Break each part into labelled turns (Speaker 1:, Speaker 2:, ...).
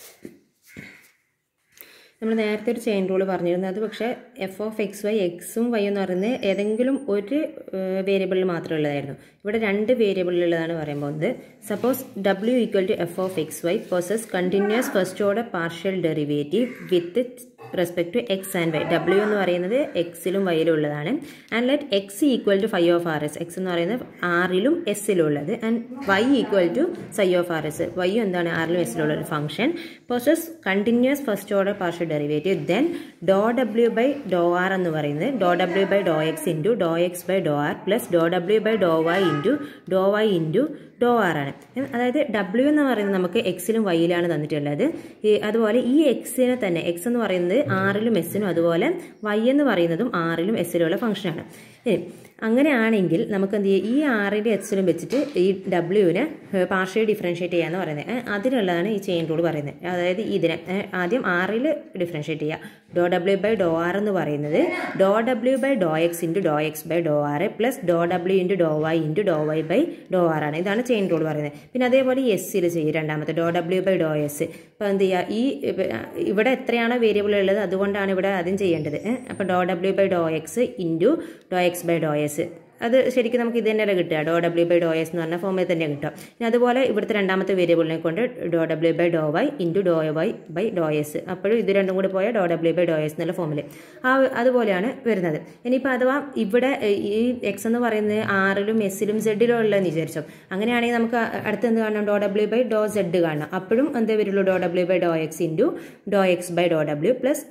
Speaker 1: നമ്മൾ നേരത്തെ ഒരു ചെയിൻ റൂൾ പറഞ്ഞിരുന്നു അത് പക്ഷേ എഫ് ഓഫ് എക്സ് വൈ എക്സും വൈ എന്ന് പറയുന്നത് ഏതെങ്കിലും ഒരു വേരിയബിളിൽ മാത്രമേ ഉള്ളതായിരുന്നു ഇവിടെ രണ്ട് വേരിയബിളിലുള്ളതാണ് പറയാൻ പോകുന്നത് suppose W equal to F of X Y possess continuous first order partial derivative with respect to X and Y W എന്ന് പറയുന്നത് എക്സിലും വൈയിലും ഉള്ളതാണ് and let X equal to five of R S X എന്ന് പറയുന്നത് ആറിലും എസ്സിലും ഉള്ളത് and Y equal to psi of R S Y എന്താണ് ആറിലും എസ്സിലുള്ള ഒരു function possess continuous first order partial derivative then doe W by doe R എന്ന് പറയുന്നത് doe W by doe X into doe X by doe R plus doe W by Dr Y into doe Y into doe R ആണ് അതായത് W എന്ന് പറയുന്നത് നമുക്ക് എക്സിലും വൈയിലാണ് തന്നിട്ടുള്ളത് ഈ അതുപോലെ ഈ എക്സിനെ തന്നെ എക്സ് എന്ന് പറയുന്നത് ആറിലും എസ്സിനും അതുപോലെ വൈ എന്ന് പറയുന്നതും ആറിലും എസ്സിലുള്ള ഫംഗ്ഷനാണ് അങ്ങനെയാണെങ്കിൽ നമുക്ക് എന്ത് ചെയ്യും ഈ ആറിൻ്റെ എക്സിലും വെച്ചിട്ട് ഈ ഡബ്ല്യുവിനെ പാർഷ്യൽ ഡിഫറൻഷ്യേറ്റ് ചെയ്യാന്ന് പറയുന്നത് അതിനുള്ളതാണ് ഈ ചെയിൻ റൂൾ പറയുന്നത് അതായത് ഇതിനെ ആദ്യം ആറിൽ ഡിഫറൻഷ്യേറ്റ് ചെയ്യുക doe W by doe R എന്ന് പറയുന്നത് doe W by doe X into doe X by doe R plus doe W into doe Y into doe Y by doe R ആണ് ഇതാണ് ചെയിൻ റൂൾ പറയുന്നത് പിന്നെ അതേപോലെ എസ്സിൽ ചെയ്യും രണ്ടാമത്തെ doe W by doe s അപ്പോൾ എന്ത് ചെയ്യുക ഈ ഇവിടെ എത്രയാണോ വേരിയബിൾ ഉള്ളത് അതുകൊണ്ടാണ് ഇവിടെ ആദ്യം ചെയ്യേണ്ടത് അപ്പോൾ doe W by doe X into doe X by doe s അത് ശരിക്കും നമുക്ക് ഇത് തന്നെയല്ല കിട്ടുക doe W by doe s എന്ന് പറഞ്ഞ ഫോമിൽ തന്നെ കിട്ടുക ഇനി അതുപോലെ ഇവിടുത്തെ രണ്ടാമത്തെ വേരിയബിളിനെ കൊണ്ട് doe W by Dr Y into doe Y by doe s അപ്പോഴും ഇത് രണ്ടും കൂടി പോയാൽ doe W by doe s എന്നുള്ള ഫോമിൽ ആ അതുപോലെയാണ് വരുന്നത് ഇനിയിപ്പോൾ അഥവാ ഇവിടെ ഈ എക്സ് എന്ന് പറയുന്നത് ആറിലും എസ്സിലും സെഡിലും ഉള്ളതെന്ന് വിചാരിച്ചോ അങ്ങനെയാണെങ്കിൽ നമുക്ക് അടുത്ത് എന്ത് കാണണം doe W by Dr Z കാണണം അപ്പോഴും എന്തേ വരുള്ളൂ doe W by doe X into doe X by Dr W plus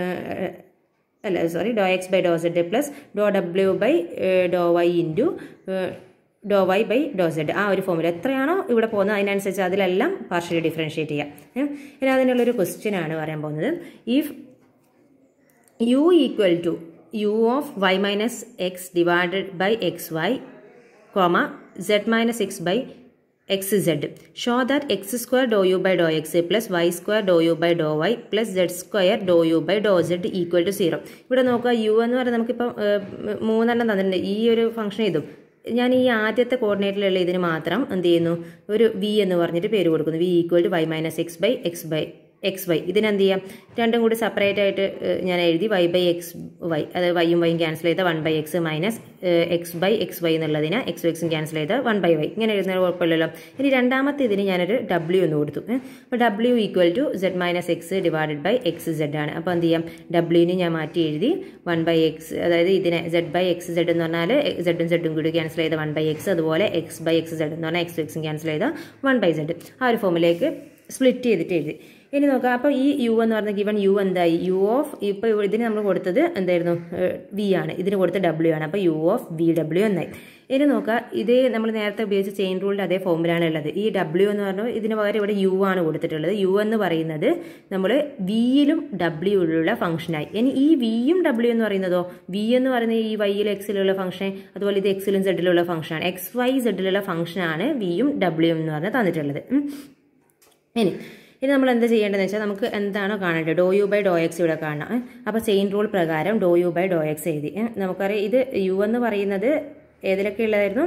Speaker 1: അല്ല sorry doe X by Dr Z plus doe W by Dr Y into doe Y by Dr Z ആ ഒരു ഫോമിൽ എത്രയാണോ ഇവിടെ പോകുന്നത് അതിനനുസരിച്ച് അതിലെല്ലാം പാർഷ്യലി ഡിഫറൻഷ്യേറ്റ് ചെയ്യാം ഇനി അതിനുള്ളൊരു ക്വസ്റ്റ്യൻ ആണ് പറയാൻ പോകുന്നത് if u equal to u of y minus x divided by x y comma z minus x by x z show that x square doe U by doe X plus y square doe U by Dr Y plus z square doe U by Dr z equal to zero ഇവിടെ നോക്കുക U എന്ന് പറയുന്നത് നമുക്കിപ്പോൾ മൂന്നെണ്ണം തന്നിട്ടുണ്ട് ഈ ഒരു function ഇതും ഞാൻ ഈ ആദ്യത്തെ കോർഡിനേറ്റിലുള്ള ഇതിന് മാത്രം എന്ത് ചെയ്യുന്നു ഒരു വി എന്ന് പറഞ്ഞിട്ട് പേര് കൊടുക്കുന്നു v equal to y minus x by x by x y ഇതിനെന്ത് ചെയ്യാം രണ്ടും കൂടി സെപ്പറേറ്റ് ആയിട്ട് ഞാൻ എഴുതി വൈ ബൈ എക്സ് വൈ അതായത് വൈയും വൈയും ക്യാൻസൽ ചെയ്ത one by X minus x by x y എന്നുള്ളതിന് എക്സ് എക്സും ക്യാൻസൽ ചെയ്ത വൺ ബൈ വൈ ഇങ്ങനെ എഴുതുന്നത് കുഴപ്പമില്ലല്ലോ ഇനി രണ്ടാമത്തെ ഇതിന് ഞാനൊരു ഡബ്ല്യു എന്ന് കൊടുത്തു അപ്പോൾ ഡബ്ല്യു equal to z minus x divided by x z ആണ് അപ്പോൾ എന്ത് ചെയ്യാം ഡബ്ല്യുവിന് ഞാൻ മാറ്റി എഴുതി വൺ ബൈ എക്സ് അതായത് ഇതിനെ സെഡ് ബൈ എക്സ് സെഡ് എന്ന് പറഞ്ഞാൽ സെഡും സെഡും കൂടി ക്യാൻസൽ ചെയ്ത വൺ ബൈ എക്സ് അതുപോലെ എക്സ് ബൈ എക്സ് സെഡ് എന്ന് പറഞ്ഞാൽ എക്സ് എക്സും ക്യാൻസൽ ചെയ്ത വൺ ബൈ സെഡ് ആ ഒരു ഫോമിലേക്ക് സ്പ്ലിറ്റ് ചെയ്തിട്ട് എഴുതി ഇനി നോക്കാം അപ്പോൾ ഈ യു എന്ന് പറഞ്ഞ ഗിവൺ യു എന്തായി യു ഓഫ് ഇപ്പോൾ ഇതിന് നമ്മൾ കൊടുത്തത് എന്തായിരുന്നു വി ആണ് ഇതിന് കൊടുത്ത ഡബ്ല്യു ആണ് അപ്പോൾ യു ഓഫ് വി ഡബ്ല്യു എന്നായി ഇനി നോക്കുക ഇത് നമ്മൾ നേരത്തെ ഉപയോഗിച്ച ചെയിൻ റൂളിൻ്റെ അതേ ഫോമിലാണ് ഉള്ളത് ഈ ഡബ്ല്യു എന്ന് പറഞ്ഞാൽ ഇതിന് പകരം ഇവിടെ യു ആണ് കൊടുത്തിട്ടുള്ളത് യു എന്ന് പറയുന്നത് നമ്മൾ വിയിലും ഡബ്ല്യുയിലുള്ള ഫംഗ്ഷനായി ഇനി ഈ വിയും ഡബ്ല്യു എന്ന് പറയുന്നതോ വി എന്ന് പറയുന്നത് ഈ വൈയിലും എക്സിലുള്ള ഫംഗ്ഷൻ അതുപോലെ ഇത് എക്സിലും സെഡിലുള്ള ഫംഗ്ഷനാണ് എക്സ് വൈ സെഡിലുള്ള ഫംഗ്ഷനാണ് വിയും ഡബ്ല്യു എന്ന് പറഞ്ഞാൽ തന്നിട്ടുള്ളത് ഇനി ഇനി നമ്മൾ എന്താ ചെയ്യേണ്ടതെന്ന് വെച്ചാൽ നമുക്ക് എന്താണോ കാണേണ്ടത് doe U by doe x ഇവിടെ കാണാം അപ്പോൾ ചെയിൻ റൂൾ പ്രകാരം doe U by doe x എഴുതി നമുക്കറിയാം ഇത് യു എന്ന് പറയുന്നത് ഏതിലൊക്കെ ഉള്ളതായിരുന്നു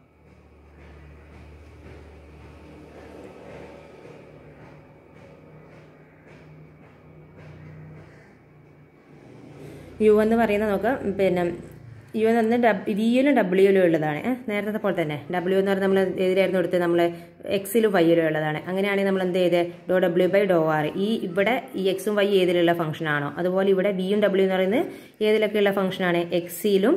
Speaker 1: യു എന്ന് പറയുന്നത് നോക്കാം പിന്നെ യു എന്ന് പറഞ്ഞാൽ ഡബ് വിയിലും ഡബ്ല്യൂയിലും ഉള്ളതാണ് നേരത്തെ പോലെ തന്നെ ഡബ്ല്യു എന്ന് പറഞ്ഞാൽ നമ്മൾ ഏതിലായിരുന്നു എടുത്തത് നമ്മൾ എക്സിലും വൈയിലും ഉള്ളതാണ് അങ്ങനെയാണെങ്കിൽ നമ്മൾ എന്ത് ചെയ്തത് doe W by doe r ഈ ഇവിടെ ഈ എക്സും വൈ ഏതിലുള്ള ഫംഗ്ഷൻ ആണോ അതുപോലെ ഇവിടെ ബിയും ഡബ്ല്യു എന്ന് പറയുന്നത് ഏതിലൊക്കെയുള്ള ഫംഗ്ഷനാണ് എക്സിലും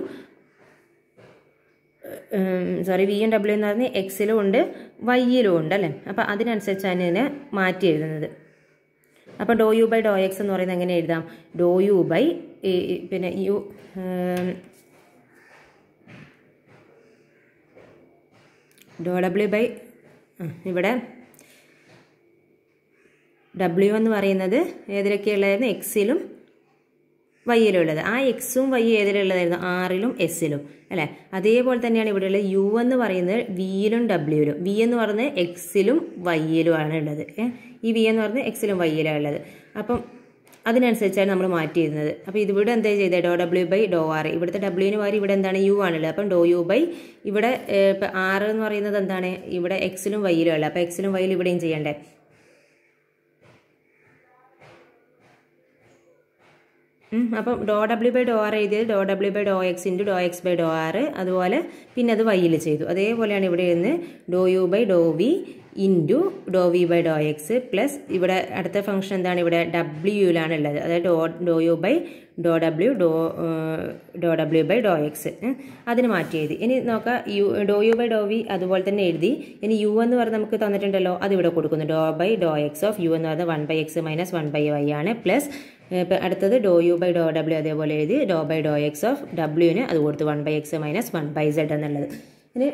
Speaker 1: സോറി വിയും ഡബ്ല്യു എന്ന് പറഞ്ഞാൽ എക്സിലും ഉണ്ട് വൈയിലും ഉണ്ട് അല്ലേ അപ്പോൾ അതിനനുസരിച്ചാണ് ഇതിനെ മാറ്റി എഴുതുന്നത് അപ്പോൾ doe U by doe x എന്ന് പറയുന്നത് എങ്ങനെ എഴുതാം ഡോ യു ബൈ പിന്നെ യു ഡോ ഡബ്ല്യു ബൈ ഇവിടെ ഡബ്ല്യു എന്ന് പറയുന്നത് ഏതിലൊക്കെയുള്ളതായിരുന്നു എക്സിലും വൈയിലും ഉള്ളത് ആ എക്സും വൈ ഏതിലുള്ളതായിരുന്നു ആറിലും എസ്സിലും അല്ലേ അതേപോലെ തന്നെയാണ് ഇവിടെയുള്ള യു എന്ന് പറയുന്നത് വിയിലും ഡബ്ല്യൂയിലും വി എന്ന് പറയുന്നത് എക്സിലും വൈയിലും ആണ് ഉള്ളത് ഈ വി എന്ന് പറയുന്നത് എക്സിലും വൈയിലും ഉള്ളത് അപ്പം അതിനനുസരിച്ചാണ് നമ്മൾ മാറ്റി ചെയ്യുന്നത് അപ്പോൾ ഇതിവിടെ എന്താ ചെയ്തത് doe W by doe r ഇവിടുത്തെ ഡബ്ല്യുവിന് പകരം ഇവിടെ എന്താണ് യു ആണുള്ളത് അപ്പം ഡോ യു ബൈ ഇവിടെ ഇപ്പം ആറ് എന്ന് പറയുന്നത് എന്താണ് ഇവിടെ എക്സിലും വൈയിലും ഉള്ളത് അപ്പോൾ എക്സിലും വൈയിലും ഇവിടെയും ചെയ്യണ്ടേ ഉം, അപ്പം doe W by doe R എഴുതിയത് doe W by doe X into doe X by doe R അതുപോലെ പിന്നെ അത് വൈയിൽ ചെയ്തു അതേപോലെയാണ് ഇവിടെ ഇരുന്ന് doe U by Dr V into Dr V by doe X plus ഇവിടെ അടുത്ത ഫംഗ്ഷൻ എന്താണ് ഇവിടെ ഡബ്ല്യുയിലാണ് ഉള്ളത് അതായത് doe doe U by Dr W doe doe W by doe X അതിന് മാറ്റി എഴുതി ഇനി നോക്കാം U doe U by Dr V അതുപോലെ തന്നെ എഴുതി ഇനി യു എന്ന് പറഞ്ഞ് നമുക്ക് തന്നിട്ടുണ്ടല്ലോ അത് ഇവിടെ കൊടുക്കുന്നു doe by doe x of u എന്ന് പറയുന്നത് one by X minus one by Y ആണ് പ്ലസ് ഇപ്പം അടുത്തത് ഡോ യു ബൈ ഡോ ഡബ്ല്യു അതേപോലെ എഴുതി doe by doe x of ഡബ്ല്യുവിന് അത് കൊടുത്തു one by X minus one by z എന്നുള്ളത് ഇനി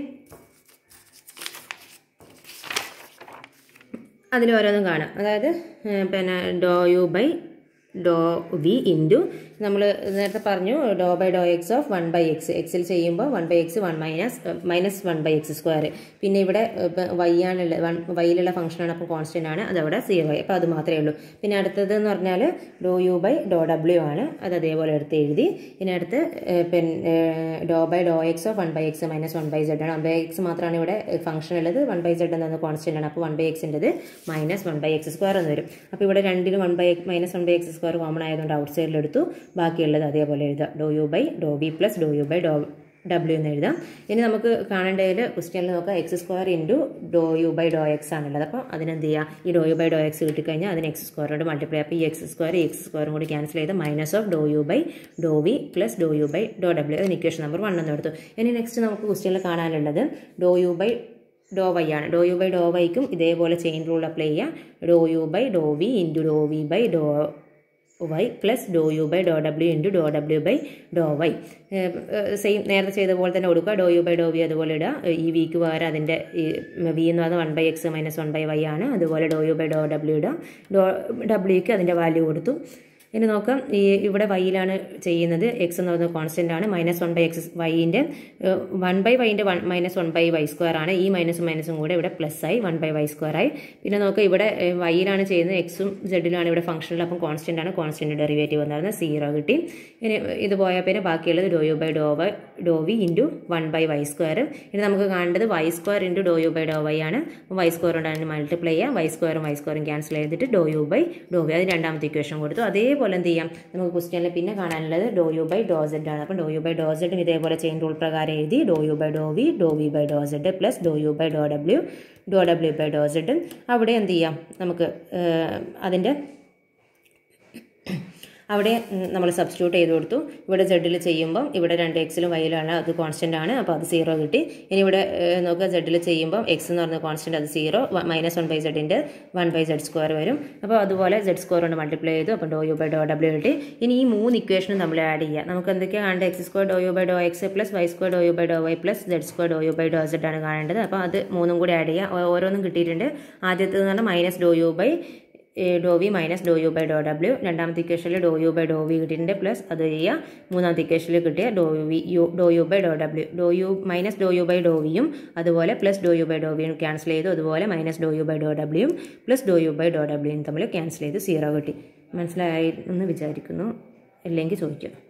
Speaker 1: അതിൽ ഓരോന്നും കാണാം അതായത് ഏഹ്, പിന്നെ doe U by Dr V into നമ്മൾ നേരത്തെ പറഞ്ഞു doe by doe x of one by X എക്സിൽ ചെയ്യുമ്പോൾ one by x one minus minus one by x square പിന്നെ ഇവിടെ വൈ ആണുള്ള വൺ വൈയിലുള്ള ഫംഗ്ഷനാണ് അപ്പോൾ കോൺസ്റ്റൻ്റ് ആണ് അതവിടെ സീറോ ആയി അപ്പോൾ അത് മാത്രമേ ഉള്ളൂ പിന്നെ അടുത്തത് എന്ന് പറഞ്ഞാൽ ഡോ യു ബൈ ഡോ ഡബ്ല്യു ആണ് അത് അതേപോലെ എടുത്ത് എഴുതി ഇനി അടുത്ത് ഏഹ്, പിന്നെ doe by doe x of one by X minus one by z ആണ് വൺ ബൈ എക്സ് മാത്രമാണ് ഇവിടെ ഫംഗ്ഷൻ ഉള്ളത് വൺ ബൈ സെഡ് എന്നത് കോൺസ്റ്റൻ്റ് ആണ് അപ്പോൾ വൺ ബൈ എക്സിൻ്റെത് minus one by x square എന്ന് വരും അപ്പോൾ ഇവിടെ രണ്ടിലും one by minus one by x square common ആയതുകൊണ്ട് ഔട്ട് സൈഡിൽ എടുത്തു ബാക്കിയുള്ളത് അതേപോലെ എഴുതാം doe U by Dr v plus Dr U by ഡോ ഡബ്ല്യു എന്ന് എഴുതാം ഇനി നമുക്ക് കാണേണ്ടതിൽ ക്വസ്റ്റ്യനിൽ നോക്കാം x square into doe U by doe x ആണുള്ളത് അപ്പോൾ അതിനെന്ത് ചെയ്യുക ഈ doe U by doe x കിട്ടിക്കഴിഞ്ഞാൽ അതിന് എക്സ് സ്ക്വയർ കൊണ്ട് മൾട്ടിപ്ലൈ അപ്പോൾ ഈ എക്സ് സ്ക്വയർ ഈ എക്സ് സ്ക്വയറും കൂടി ക്യാൻസൽ ചെയ്ത് minus of doe U by Dr v plus Dr U by ഡോ ഡബ്ല്യു അതിന് ഇക്വേഷൻ നമ്പർ വൺ എന്ന് എടുത്തു ഇനി നെക്സ്റ്റ് നമുക്ക് ക്വസ്റ്റ്യനിൽ കാണാനുള്ളത് doe U by Dr y ആണ് ഡോ യു ബൈ ഡോ വൈക്കും ഇതേപോലെ ചെയിൻ റൂൾ അപ്ലൈ ചെയ്യുക doh U by Dr V into Dr V by Dr Y plus Dr U by Dr W into doh W by Dr Y same നേരത്തെ ചെയ്ത പോലെ തന്നെ കൊടുക്കുക doh U by Dr V അതുപോലെ ഇടുക ഈ വിക്ക് പകരം അതിൻ്റെ വി എന്ന് പറയുന്നത് one by X minus one by Y ആണ് അതുപോലെ doh U by Dr W ഇടുക ഡോ ഡബ്ല്യുക്ക് അതിൻ്റെ വാല്യൂ കൊടുത്തു ഇനി നോക്കാം ഈ ഇവിടെ വൈയിലാണ് ചെയ്യുന്നത് എക്സ് എന്ന് പറയുന്നത് കോൺസ്റ്റന്റ് ആണ് മൈനസ് വൺ ബൈ എക്സ് വൈൻ്റെ വൺ ബൈ വൈൻ്റെ one minus one by y square ആണ് ഈ മൈനസും മൈനസും കൂടെ ഇവിടെ പ്ലസ് ആയി വൺ ബൈ വൈ സ്ക്വയർ ആയി പിന്നെ നോക്കാം ഇവിടെ വൈയിലാണ് ചെയ്യുന്നത് എക്സും സെഡിലാണ് ഇവിടെ ഫംഗ്ഷനിൽ അപ്പം കോൺസ്റ്റന്റ് ആണ് കോൺസ്റ്റന്റ് ഡെറിവേറ്റീവ് എന്ന് പറയുന്നത് സീറോ കിട്ടി ഇനി ഇത് പോയാൽ പിന്നെ ബാക്കിയുള്ളത് doe U by Dr y doe V into one by y square ഇനി നമുക്ക് കാണേണ്ടത് y square into doe U by Dr y ആണ് വൈ സ്ക്വയർ കൊണ്ട് അതിന് മൾട്ടിപ്ലൈ ചെയ്യാം വൈ സ്ക്വയറും വൈ സ്ക്വയറും ക്യാൻസൽ ചെയ്തിട്ട് doe U by Dr v അത് രണ്ടാമത്തെ ഇക്വേഷൻ കൊടുത്തു അതേപോലെ എന്ത് ചെയ്യാം നമുക്ക് ക്വസ്റ്റ്യനിൽ പിന്നെ കാണാനുള്ളത് doe U by Dr z ആണ് അപ്പം ഡോ യു ബൈ ഡോ സെഡും ഇതേപോലെ ചെയിൻ റൂൾ പ്രകാരം എഴുതി doh U by Dr V doh V by Dr Z plus Dr U by Dr W doh W by Dr Z അവിടെ എന്ത് ചെയ്യാം നമുക്ക് അതിൻ്റെ അവിടെ നമ്മൾ സബ്സ്റ്റിറ്റ്യൂട്ട് ചെയ്ത് കൊടുത്തു ഇവിടെ സെഡിൽ ചെയ്യുമ്പം ഇവിടെ രണ്ട് എക്സിലും വൈയിലാണ് അത് കോൺസ്റ്റൻ്റ് ആണ് അപ്പോൾ അത് സീറോ കിട്ടി ഇനി ഇവിടെ ഏഹ്, നോക്കുക സെഡിൽ ചെയ്യുമ്പം എക്സ് എന്ന് പറഞ്ഞ കോൺസ്റ്റൻ്റ് അത് സീറോ മൈനസ് വൺ ബൈ സെഡിൻ്റെ വൺ ബൈ സെഡ് സ്ക്വയർ വരും അപ്പോൾ അതുപോലെ സെഡ് സ്ക്വയർ കൊണ്ട് മൾട്ടിപ്ലൈ ചെയ്തു അപ്പോൾ ഡോ യു ബൈ ഡോ ഡബ്ല്യു കിട്ടി ഇനി ഈ മൂന്ന് ഇക്വേഷനും നമ്മൾ ആഡ് ചെയ്യുക നമുക്ക് എന്തൊക്കെയാണ് കാണേണ്ടത് x square doe U by doe X plus y square doe U by Dr Y plus z square doe U by Dr z ആണ് കാണേണ്ടത് അപ്പോൾ അത് മൂന്നും കൂടി ആഡ് ചെയ്യുക ഓ- ഓരോന്നും കിട്ടിയിട്ടുണ്ട് ആദ്യത്തേത് എന്ന് പറഞ്ഞാൽ minus doe U by Dr v minus doe U by ഡോ ഡബ്ല്യു രണ്ടാമത്തെ ഇക്വേഷനിൽ doe U by Dr v കിട്ടിയിട്ടുണ്ട് പ്ലസ് അത് ചെയ്യുക മൂന്നാമത്തെ ഇക്വേഷനിൽ കിട്ടിയ doe v u doe U by Dr W doe u minus doe U by doe വിയും അതുപോലെ plus Dr U by doe വിയും ക്യാൻസൽ ചെയ്തു അതുപോലെ minus doe U by doe ഡബ്ല്യൂയും plus Dr U by doe ഡബ്ല്യൂയും തമ്മിൽ cancel ചെയ്ത് zero കിട്ടി മനസ്സിലായി എന്ന് വിചാരിക്കുന്നു ഇല്ലെങ്കിൽ ചോദിക്കും